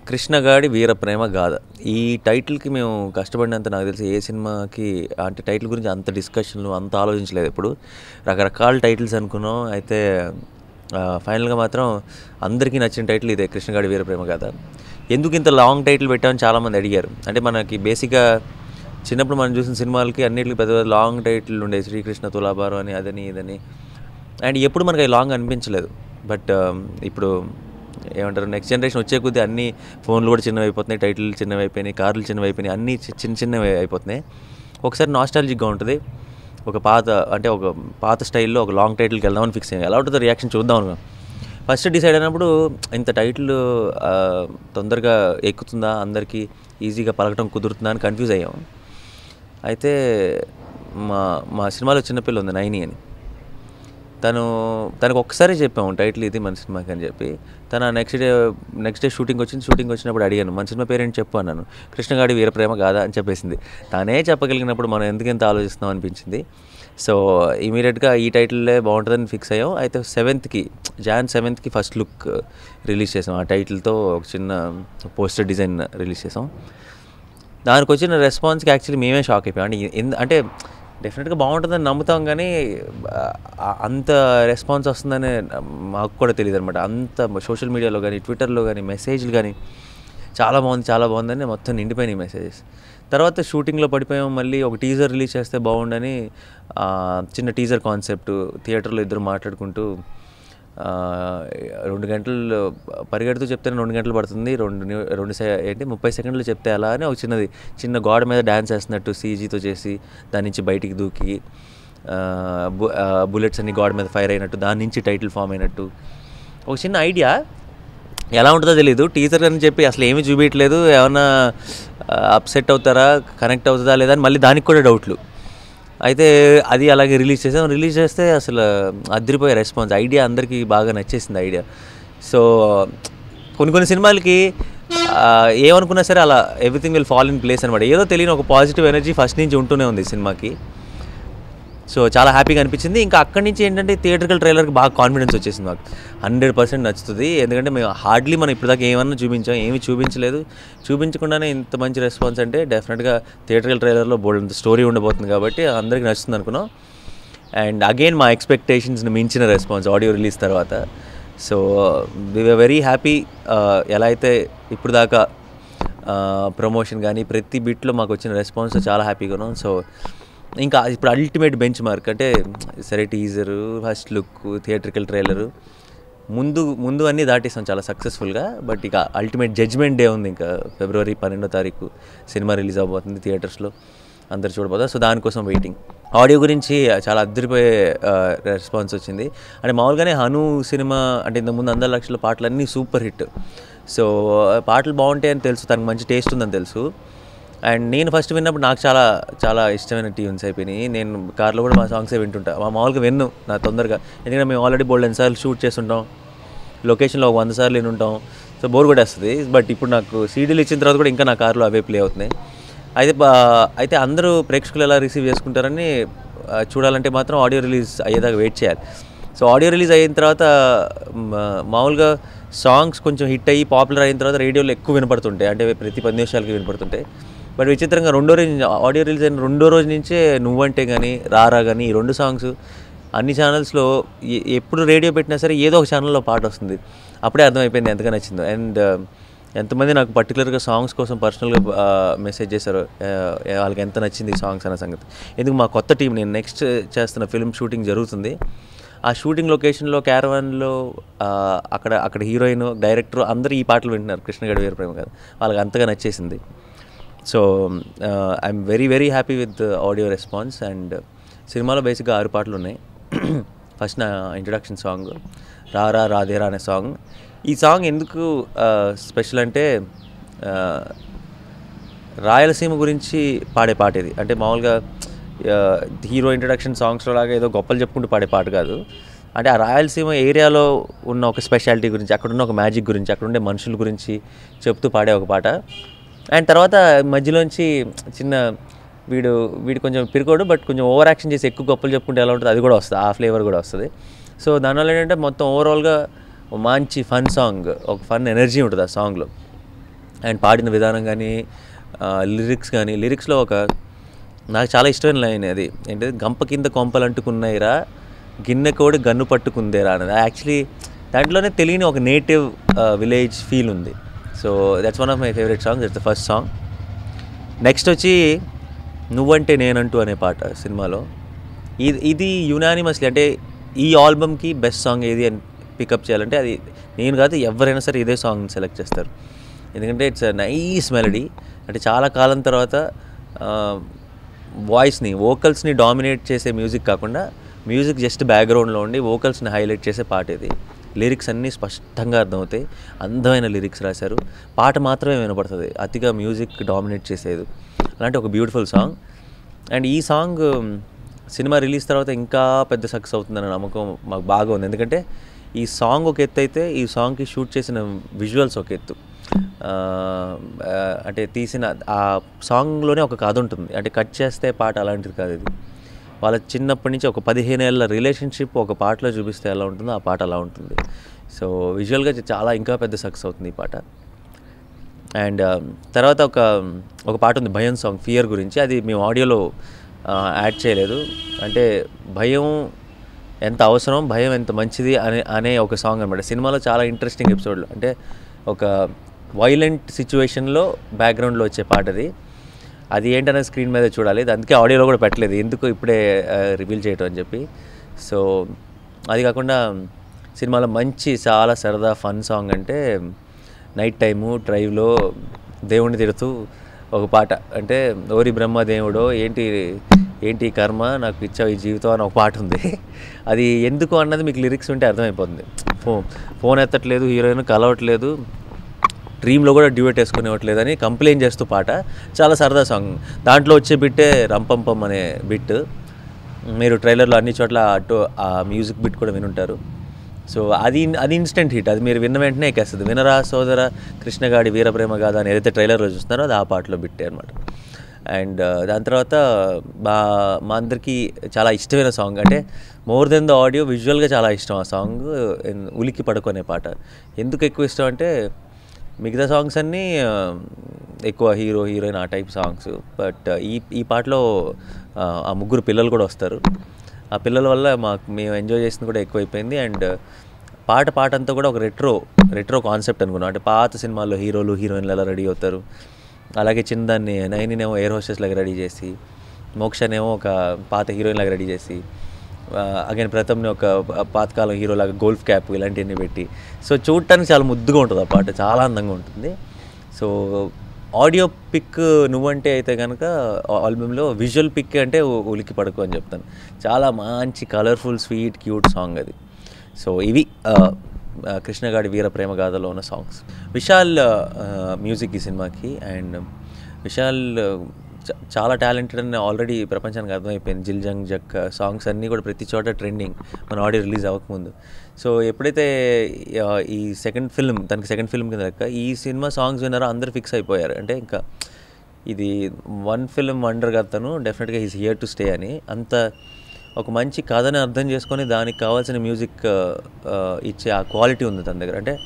కృష్ణగాడి వీరప్రేమ గాథ ఈ టైటిల్కి మేము కష్టపడినంత నాకు తెలిసి ఏ సినిమాకి అంటే టైటిల్ గురించి అంత డిస్కషన్లు అంత ఆలోచించలేదు ఎప్పుడు రకరకాల టైటిల్స్ అనుకున్నాం అయితే ఫైనల్గా మాత్రం అందరికీ నచ్చిన టైటిల్ ఇదే కృష్ణగాడి వీరప్రేమ గాథ ఎందుకు ఇంత లాంగ్ టైటిల్ పెట్టామని చాలామంది అడిగారు అంటే మనకి బేసిక్గా చిన్నప్పుడు మనం చూసిన సినిమాలకి అన్నిటికీ పెద్ద పెద్ద లాంగ్ టైటిల్ ఉండే శ్రీకృష్ణ తులాభారం అని అదని ఇదని అండ్ ఎప్పుడు మనకి అది లాంగ్ అనిపించలేదు బట్ ఇప్పుడు ఏమంటారు నెక్స్ట్ జనరేషన్ వచ్చే కొద్దీ అన్ని ఫోన్లు కూడా చిన్నవి అయిపోతున్నాయి టైటిల్ చిన్నవి అయిపోయినాయి కార్లు చిన్నవి అయిపోయినాయి అన్నీ చి- చిన్న చిన్నవి అయిపోతున్నాయి ఒకసారి నాస్టాలజిక్గా ఉంటుంది ఒక పాత అంటే ఒక పాత స్టైల్లో ఒక లాంగ్ టైటిల్కి వెళ్దామని ఫిక్స్ అయ్యాం ఎలా ఉంటుందో రియాక్షన్ చూద్దాం అనుకున్నాం ఫస్ట్ డిసైడ్ అయినప్పుడు ఇంత టైటిల్ ఆ, తొందరగా ఎక్కుతుందా అందరికీ ఈజీగా పలకటం కుదురుతుందా అని కన్ఫ్యూజ్ అయ్యాం అయితే మా మా సినిమాలో చిన్నపిల్ల ఉంది నైని అని తను తనకు ఒక్కసారి చెప్పాము టైటిల్ ఇది మన సినిమాకి అని చెప్పి తన next day next day shooting వచ్చింది షూటింగ్ వచ్చినప్పుడు అడిగాను మన సినిమా పేరెంట్ చెప్పు అన్నాను కృష్ణగాడి వీరప్రేమ కాదా అని చెప్పేసింది తానే చెప్పగలిగినప్పుడు మనం ఎందుకు ఎంత ఆలోచిస్తున్నాం అనిపించింది సో ఇమీడియట్గా ఈ టైటిల్లే బాగుంటుందని ఫిక్స్ అయ్యాం అయితే సెవెంత్కి జాన్ సెవెంత్కి ఫస్ట్ లుక్ రిలీజ్ చేసాం ఆ టైటిల్తో ఒక చిన్న పోస్టర్ డిజైన్ రిలీజ్ చేసాం దానికి వచ్చిన రెస్పాన్స్కి యాక్చువల్లీ మేమే షాక్ అయిపోయాం అంటే ఎందు- అంటే డెఫినెట్గా బాగుంటుందని నమ్ముతాం కానీ ఆ, అంత రెస్పాన్స్ వస్తుందని మాకు కూడా తెలియదు అనమాట అంత సోషల్ మీడియాలో కానీ ట్విట్టర్లో కానీ మెసేజ్లు కానీ చాలా బాగుంది చాలా బాగుందని మొత్తం నిండిపోయినాయి మెసేజెస్ తర్వాత షూటింగ్లో పడిపోయాం మళ్ళీ ఒక టీజర్ రిలీజ్ చేస్తే బాగుండని ఆ, చిన్న టీజర్ కాన్సెప్ట్ థియేటర్లో ఇద్దరు మాట్లాడుకుంటూ ఆ, రెండు గంటలు పరిగెడుతూ చెప్తే రెండు గంటలు పడుతుంది రెండు ని- రెండు సె- ఏంటి ముప్పై సెకండ్లు చెప్తే అలా అని ఒక చిన్నది చిన్న గోడ మీద డ్యాన్స్ వేస్తున్నట్టు సీజీతో చేసి దాని నుంచి బయటికి దూకి ఆ, బు- ఆ, బుల్లెట్స్ అన్ని గోడ మీద ఫైర్ అయినట్టు దాని నుంచి టైటిల్ ఫామ్ అయినట్టు ఒక చిన్న ఐడియా ఎలా ఉంటుందో తెలియదు టీచర్ అని చెప్పి అసలు ఏమీ చూపించట్లేదు ఏమన్నా అప్సెట్ అవుతారా కనెక్ట్ అవుతుందా లేదా అని మళ్ళీ దానికి కూడా డౌట్లు అయితే అది అలాగే రిలీజ్ చేసాం రిలీజ్ చేస్తే అసలు అదిరిపోయే రెస్పాన్స్ ఐడియా అందరికీ బాగా నచ్చేసింది ఐడియా సో కొన్ని కొన్ని సినిమాలకి ఆ, ఏమనుకున్నా సరే అలా everything will fall in place అనమాట ఏదో తెలియని ఒక పాజిటివ్ ఎనర్జీ ఫస్ట్ నుంచి ఉంటూనే ఉంది ఈ సినిమాకి సో చాలా హ్యాపీగా అనిపించింది ఇంకా అక్కడి నుంచి ఏంటంటే థియేటర్కల్ ట్రైలర్కి బాగా కాన్ఫిడెన్స్ వచ్చేసింది మాకు హండ్రెడ్ పర్సెంట్ నచ్చుతుంది ఎందుకంటే మేము హార్డ్లీ మనం ఇప్పటిదాకా ఏమన్నా చూపించాం ఏమీ చూపించలేదు చూపించకుండానే ఇంత మంచి రెస్పాన్స్ అంటే డెఫినెట్గా థియేటర్కల్ ట్రైలర్లో బోల్డ్ స్టోరీ ఉండబోతుంది కాబట్టి అందరికీ నచ్చుతుంది అనుకున్నాం అండ్ అగైన్ మా ఎక్స్పెక్టేషన్స్ని మించిన రెస్పాన్స్ ఆడియో రిలీజ్ తర్వాత సో వి వెరీ హ్యాపీ ఎలా అయితే ఇప్పుడు దాకా ప్రమోషన్ కానీ ప్రతి బిట్లో మాకు వచ్చిన రెస్పాన్స్ చాలా హ్యాపీగా ఉన్నాం సో ఇంకా ఇప్పుడు అల్టిమేట్ బెంచ్ మార్క్ అంటే సరే teaser first look theatrical trailer ముందు ముందు అన్నీ దాటేసాం చాలా సక్సెస్ఫుల్గా బట్ ఇక అల్టిమేట్ జడ్జ్మెంట్ డే ఉంది ఇంకా ఫిబ్రవరి పన్నెండో తారీఖు సినిమా రిలీజ్ అవబోతుంది థియేటర్స్లో అందరు చూడబోతారు సో దానికోసం వెయిటింగ్ ఆడియో గురించి చాలా అద్దరిపోయే రెస్పాన్స్ వచ్చింది అంటే మామూలుగానే హను సినిమా అంటే ఇంతకుముందు అందరి లక్షల పాటలన్నీ సూపర్ హిట్ సో పాటలు బాగుంటాయని తెలుసు తనకు మంచి టేస్ట్ ఉందని తెలుసు అండ్ నేను ఫస్ట్ విన్నప్పుడు నాకు చాలా చాలా ఇష్టమైన ట్యూన్స్ అయిపోయినాయి నేను కార్లో కూడా మా సాంగ్సే వింటుంటా మా మామూలుగా విన్ను నా తొందరగా ఎందుకంటే మేము ఆల్రెడీ బోల్డ్ ఎన్నిసార్లు షూట్ చేస్తుంటాం లొకేషన్లో ఒక వంద సార్లు నేను ఉంటాం సో బోర్ కొట్టేస్తుంది బట్ ఇప్పుడు నాకు సీడీలు ఇచ్చిన తర్వాత కూడా ఇంకా నా కార్లో అవే ప్లే అవుతున్నాయి అయితే బా- అయితే అందరూ ప్రేక్షకులు ఎలా రిసీవ్ చేసుకుంటారని ఆ, చూడాలంటే మాత్రం ఆడియో రిలీజ్ అయ్యేదాకా వెయిట్ చేయాలి సో ఆడియో రిలీజ్ అయిన తర్వాత మా- మామూలుగా సాంగ్స్ కొంచెం హిట్ అయ్యి పాపులర్ అయిన తర్వాత రేడియోలో ఎక్కువ వినపడుతుంటాయి అంటే ప్రతి పది నిమిషాలకి వినపడుతుంటాయి బట్ విచిత్రంగా రెండో రోజు ఆడియో రిలీజ్ అయిన రెండో రోజు నుంచే నువ్వంటే కానీ రారా కానీ ఈ రెండు సాంగ్స్ అన్ని ఛానల్స్లో ఎ- ఎప్పుడు రేడియో పెట్టినా సరే ఏదో ఒక ఛానల్లో పాట వస్తుంది అప్పుడే అర్థమైపోయింది ఎంతగా నచ్చిందో అండ్ ఎంతమంది నాకు పర్టికులర్గా సాంగ్స్ కోసం పర్సనల్గా మెసేజ్ చేశారు ఆ, వాళ్ళకి ఎంత నచ్చింది ఈ సాంగ్స్ అన్న సంగతి ఎందుకు మా కొత్త టీం నేను నెక్స్ట్ చేస్తున్న ఫిల్మ్ షూటింగ్ జరుగుతుంది ఆ షూటింగ్ లొకేషన్లో క్యారవాన్లో అక్కడ అక్కడ హీరోయిన్ డైరెక్టర్ అందరూ ఈ పాటలు వింటున్నారు కృష్ణగడి వీరప్రేమ గారు వాళ్ళకి అంతగా నచ్చేసింది so I'm very very happy with audio response and సినిమాలో బేసిక్గా ఆరు పాటలు ఉన్నాయి ఫస్ట్ నా ఇంట్రడక్షన్ సాంగ్ రా రా రాధేరా అనే సాంగ్ ఈ సాంగ్ ఎందుకు స్పెషల్ అంటే ఆ, రాయలసీమ గురించి పాడే పాట ఇది అంటే మామూలుగా ఆ, హీరో ఇంట్రడక్షన్ సాంగ్స్లో లాగా ఏదో గొప్పలు చెప్పుకుంటూ పాడే పాట కాదు అంటే ఆ రాయలసీమ ఏరియాలో ఉన్న ఒక స్పెషాలిటీ గురించి అక్కడ ఉన్న ఒక మ్యాజిక్ గురించి అక్కడ ఉండే మనుషుల గురించి చెప్తూ పాడే ఒక పాట అండ్ తర్వాత మధ్యలోంచి చిన్న వీడు వీడు కొంచెం పిరుకోడు బట్ కొంచెం ఓవర్ యాక్షన్ చేసి ఎక్కువ గొప్పలు చెప్పుకుంటే ఎలా ఉంటుంది అది కూడా వస్తుంది ఆ ఫ్లేవర్ కూడా వస్తుంది సో దానివల్ల ఏంటంటే మొత్తం ఓవరాల్గా మంచి ఫన్ సాంగ్ ఒక ఫన్ ఎనర్జీ ఉంటుంది ఆ సాంగ్లో అండ్ పాడిన విధానం కానీ లిరిక్స్ కానీ లిరిక్స్లో ఒక నాకు చాలా ఇష్టమైన లైన్ అది ఏంటంటే గంప కింద కొంపలు అంటుకున్నాయిరా గిన్నె కోడి గన్ను పట్టుకుందేరా అనేది యాక్చువల్లీ దాంట్లోనే తెలియని ఒక నేటివ్ విలేజ్ ఫీల్ ఉంది so that's one of my favourite song that's the first song next వచ్చి నువ్వంటే నేనంటూ అనే పాట సినిమాలో ఇది ఇది యునానిమస్లీ అంటే ఈ ఆల్బమ్కి బెస్ట్ సాంగ్ ఏది అని పికప్ చేయాలంటే అది నేను కాదు ఎవరైనా సరే ఇదే సాంగ్ సెలెక్ట్ చేస్తారు ఎందుకంటే ఇట్స్ నైస్ మెలడీ అంటే చాలా కాలం తర్వాత వాయిస్ని వోకల్స్ని డామినేట్ చేసే మ్యూజిక్ కాకుండా మ్యూజిక్ జస్ట్ బ్యాక్గ్రౌండ్లో ఉండి వోకల్స్ని హైలైట్ చేసే పాట ఇది లిరిక్స్ అన్నీ స్పష్టంగా అర్థమవుతాయి అందమైన లిరిక్స్ రాశారు పాట మాత్రమే వినపడుతుంది అతిగా మ్యూజిక్ డామినేట్ చేసేది అలాంటి ఒక బ్యూటిఫుల్ సాంగ్ అండ్ ఈ సాంగ్ సినిమా రిలీజ్ తర్వాత ఇంకా పెద్ద సక్సెస్ అవుతుందన్న నమ్మకం మాకు బాగా ఉంది ఎందుకంటే ఈ సాంగ్ ఒక ఎత్తు అయితే ఈ సాంగ్కి షూట్ చేసిన విజువల్స్ ఒక ఎత్తు ఆ, ఆ, అంటే తీసిన ఆ సాంగ్లోనే ఒక కథ ఉంటుంది అంటే కట్ చేస్తే పాట అలాంటిది కాదు ఇది వాళ్ళ చిన్నప్పటి నుంచి ఒక పదిహేను ఏళ్ళ రిలేషన్షిప్ ఒక పాటలో చూపిస్తే ఎలా ఉంటుందో ఆ పాట అలా ఉంటుంది సో విజువల్గా చాలా ఇంకా పెద్ద సక్సెస్ అవుతుంది ఈ పాట అండ్ తర్వాత ఒక ఒక పాట ఉంది భయం సాంగ్ ఫియర్ గురించి అది మేము ఆడియోలో యాడ్ చేయలేదు అంటే భయం ఎంత అవసరం భయం ఎంత మంచిది అనే అనే ఒక సాంగ్ అనమాట సినిమాలో చాలా ఇంట్రెస్టింగ్ ఎపిసోడ్లు అంటే ఒక వైలెంట్ సిచ్యువేషన్లో బ్యాక్గ్రౌండ్లో వచ్చే పాట అది అది ఏంటనే స్క్రీన్ మీద చూడాలి ఇది అందుకే ఆడియోలో కూడా పెట్టలేదు ఎందుకు ఇప్పుడే రివీల్ చేయటం అని చెప్పి సో అది కాకుండా సినిమాలో మంచి చాలా సరదా ఫన్ సాంగ్ అంటే నైట్ టైము డ్రైవ్లో దేవుణ్ణి తిడుతూ ఒక పాట అంటే ఓరి బ్రహ్మ దేవుడో ఏంటి ఏంటి ఈ కర్మ నాకు ఇచ్చావు ఈ జీవితం అని ఒక పాట ఉంది అది ఎందుకు అన్నది మీకు లిరిక్స్ ఉంటే అర్థమైపోతుంది ఫోన్ ఫోన్ ఎత్తట్లేదు హీరోయిన్ కలవట్లేదు డ్రీమ్లో కూడా డ్యూయట్ వేసుకునేవట్లేదని కంప్లైంట్ చేస్తూ పాట చాలా సరదా సాంగ్ దాంట్లో వచ్చే బిట్టే రంపంపం అనే బిట్ మీరు ట్రైలర్లో అన్ని చోట్ల అటు ఆ మ్యూజిక్ బిట్ కూడా వినుంటారు సో అది అది ఇన్స్టెంట్ హిట్ అది మీరు విన్న వెంటనే ఎక్కేస్తుంది వినరా సోదర కృష్ణగాడి వీరప్రేమ గాథ అని ఏదైతే ట్రైలర్లో చూస్తున్నారో అది ఆ పాటలో బిట్టే అనమాట అండ్ దాని తర్వాత మా మా అందరికీ చాలా ఇష్టమైన సాంగ్ అంటే మోర్ దెన్ ద ఆడియో విజువల్గా చాలా ఇష్టం ఆ సాంగ్ ఉలికి పడుకునే పాట ఎందుకు ఎక్కువ ఇష్టం అంటే మిగతా సాంగ్స్ అన్నీ ఆ, ఎక్కువ హీరో హీరోయిన్ ఆ టైప్ సాంగ్స్ బట్ ఈ ఈ పాటలో ఆ, ఆ ముగ్గురు పిల్లలు కూడా వస్తారు ఆ పిల్లల వల్ల మాకు మేము ఎంజాయ్ చేసింది కూడా ఎక్కువైపోయింది అండ్ పాట పాట అంతా కూడా ఒక రెట్రో రెట్రో కాన్సెప్ట్ అనుకున్నాం అంటే పాత సినిమాల్లో హీరోలు హీరోయిన్లు ఎలా రెడీ అవుతారు అలాగే చిన్నదాన్ని నైనినేమో ఎయిర్ హోస్టెస్ లాగా రెడీ చేసి మోక్షనేమో ఒక పాత హీరోయిన్ లాగా రెడీ చేసి అగైన్ ప్రథమ్ని ఒక పాతకాలం హీరోలాగా గోల్ఫ్ క్యాప్ ఇలాంటివన్నీ పెట్టి సో చూడటానికి చాలా ముద్దుగా ఉంటుంది ఆ పాట చాలా అందంగా ఉంటుంది సో ఆడియో పిక్ నువ్వంటే అయితే కనుక ఆల్బమ్లో విజువల్ పిక్ అంటే ఉ- ఉలికి పడుకో అని చెప్తాను చాలా మంచి కలర్ఫుల్ స్వీట్ క్యూట్ సాంగ్ అది సో ఇవి ఆ, ఆ, కృష్ణగాడి వీర ప్రేమ గాథలో ఉన్న సాంగ్స్ విశాల్ మ్యూజిక్ ఈ సినిమాకి అండ్ విశాల్ చ- చాలా టాలెంటెడ్ అని ఆల్రెడీ ప్రపంచానికి అర్థమైపోయింది జిల్ జంగ్ జక్ సాంగ్స్ అన్నీ కూడా ప్రతి చోట ట్రెండింగ్ మన ఆడియో రిలీజ్ అవ్వకముందు సో ఎప్పుడైతే ఆ, ఈ సెకండ్ ఫిల్మ్ తనకి సెకండ్ ఫిల్మ్ కింద లెక్క ఈ సినిమా సాంగ్స్ విన్నారో అందరూ ఫిక్స్ అయిపోయారు అంటే ఇంకా ఇది వన్ ఫిల్మ్ వండర్ కదా తను డెఫినెట్గా ఈజ్ హియర్ టు స్టే అని అంత ఒక మంచి కథని అర్థం చేసుకొని దానికి కావాల్సిన మ్యూజిక్ ఇచ్చే ఆ క్వాలిటీ ఉంది తన దగ్గర అంటే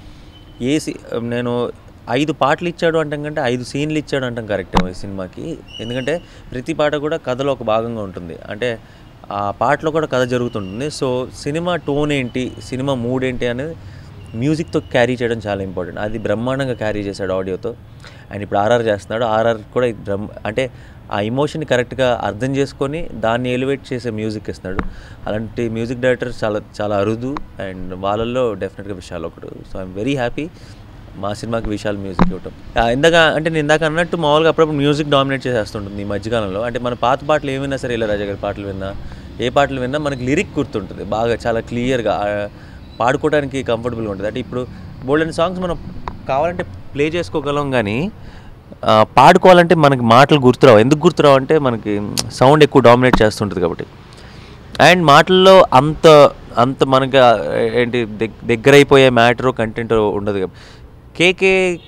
ఏ సి నేను ఐదు పాటలు ఇచ్చాడు అంటాం కంటే ఐదు సీన్లు ఇచ్చాడు అంటాం కరెక్ట్ ఈ సినిమాకి ఎందుకంటే ప్రతి పాట కూడా కథలో ఒక భాగంగా ఉంటుంది అంటే ఆ పాటలో కూడా కథ జరుగుతుంటుంది సో సినిమా టోన్ ఏంటి సినిమా మూడ్ ఏంటి అనేది మ్యూజిక్తో క్యారీ చేయడం చాలా ఇంపార్టెంట్ అది బ్రహ్మాండంగా క్యారీ చేశాడు ఆడియోతో అండ్ ఇప్పుడు ఆర్ఆర్ చేస్తున్నాడు ఆర్ఆర్ కూడా ఇది బ్రహ్మ అంటే ఆ ఎమోషన్ కరెక్ట్గా అర్థం చేసుకొని దాన్ని ఎలివేట్ చేసే మ్యూజిక్ ఇస్తున్నాడు అలాంటి మ్యూజిక్ డైరెక్టర్ చాలా చాలా అరుదు అండ్ వాళ్ళల్లో డెఫినెట్గా విశాల్ ఒకడు సో ఐఎమ్ వెరీ హ్యాపీ మా సినిమాకి విశాల్ మ్యూజిక్ ఇవ్వటం ఆ, ఇందాక అంటే నేను ఇందాక అన్నట్టు మామూలుగా అప్పుడప్పుడు మ్యూజిక్ డామినేట్ చేసేస్తుంటుంది ఈ మధ్యకాలంలో అంటే మన పాత పాటలు ఏం విన్నా సరే ఇళయరాజా గారి పాటలు విన్నా ఏ పాటలు విన్నా మనకి లిరిక్ గుర్తుంటుంది బాగా చాలా క్లియర్గా పాడుకోవడానికి కంఫర్టబుల్గా ఉంటుంది అంటే ఇప్పుడు బోల్డెన్ సాంగ్స్ మనం కావాలంటే ప్లే చేసుకోగలం కానీ ఆ, పాడుకోవాలంటే మనకి మాటలు గుర్తురావు ఎందుకు గుర్తురావు అంటే మనకి సౌండ్ ఎక్కువ డామినేట్ చేస్తుంటుంది కాబట్టి అండ్ మాటల్లో అంత అంత మనకి ఆ, ఏంటి దగ్- దగ్గర అయిపోయే మ్యాటర్ కంటెంట్ ఉండదు కాబట్టి కేకే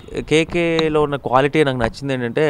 కేకేలో ఉన్న క్వాలిటీ నాకు నచ్చింది ఏంటంటే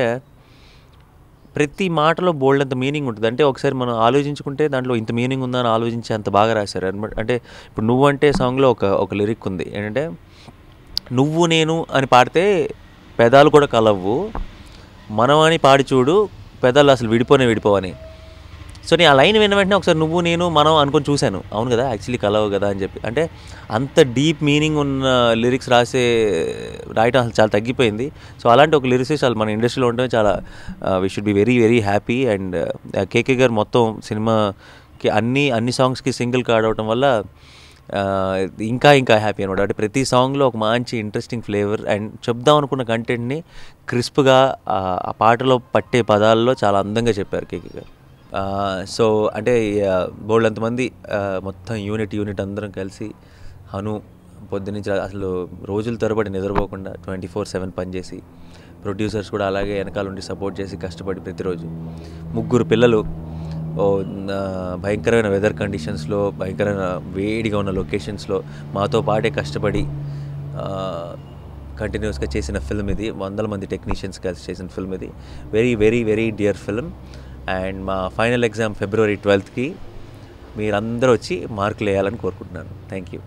ప్రతి మాటలో బోల్డ్ అంత మీనింగ్ ఉంటుంది అంటే ఒకసారి మనం ఆలోచించుకుంటే దాంట్లో ఇంత మీనింగ్ ఉందా అని ఆలోచించి అంత బాగా రాశారు అనమాట అంటే ఇప్పుడు నువ్వు అంటే సాంగ్లో ఒక ఒక లిరిక్ ఉంది ఏంటంటే నువ్వు నేను అని పాడితే పెదాలు కూడా కలవ్వు మనమని పాడి చూడు పెదాలు అసలు విడిపోనే విడిపోవని సో నేను ఆ లైన్ విన్న వెంటనే ఒకసారి నువ్వు నేను మనం అనుకొని చూశాను అవును కదా యాక్చువల్లీ కలవు కదా అని చెప్పి అంటే అంత డీప్ మీనింగ్ ఉన్న లిరిక్స్ రాసే రాయటం అసలు చాలా తగ్గిపోయింది సో అలాంటి ఒక లిరిక్స్ చాలా మన ఇండస్ట్రీలో ఉండడం చాలా we should be very very happy and K K garu మొత్తం సినిమాకి అన్ని అన్ని సాంగ్స్కి సింగిల్ కార్డ్ అవడం వల్ల ఆ, ఇంకా ఇంకా హ్యాపీ అనమాట అంటే ప్రతి సాంగ్లో ఒక మంచి ఇంట్రెస్టింగ్ ఫ్లేవర్ అండ్ చెప్దాం అనుకున్న కంటెంట్ని క్రిస్ప్గా ఆ పాటలో పట్టే పదాల్లో చాలా అందంగా చెప్పారు కేకే గారు సో అంటే బోల్డ్ అంతమంది ఆ, మొత్తం యూనిట్ యూనిట్ అందరం కలిసి హను పొద్దునుంచి అసలు రోజుల తరబడి నిద్రపోకుండా ట్వంటీ ఫోర్ సెవెన్ పనిచేసి ప్రొడ్యూసర్స్ కూడా అలాగే వెనకాల ఉండి సపోర్ట్ చేసి కష్టపడి ప్రతిరోజు ముగ్గురు పిల్లలు ఓ నా భయంకరమైన వెదర్ కండిషన్స్లో భయంకరమైన వేడిగా ఉన్న లొకేషన్స్లో మాతో పాటే కష్టపడి కంటిన్యూస్గా చేసిన ఫిల్మ్ ఇది వందల మంది టెక్నీషియన్స్ కలిసి చేసిన ఫిల్మ్ ఇది very very very dear film and మా ఫైనల్ ఎగ్జామ్ ఫిబ్రవరి ట్వెల్త్కి మీరందరూ వచ్చి మార్కులు వేయాలని కోరుకుంటున్నాను థ్యాంక్ యూ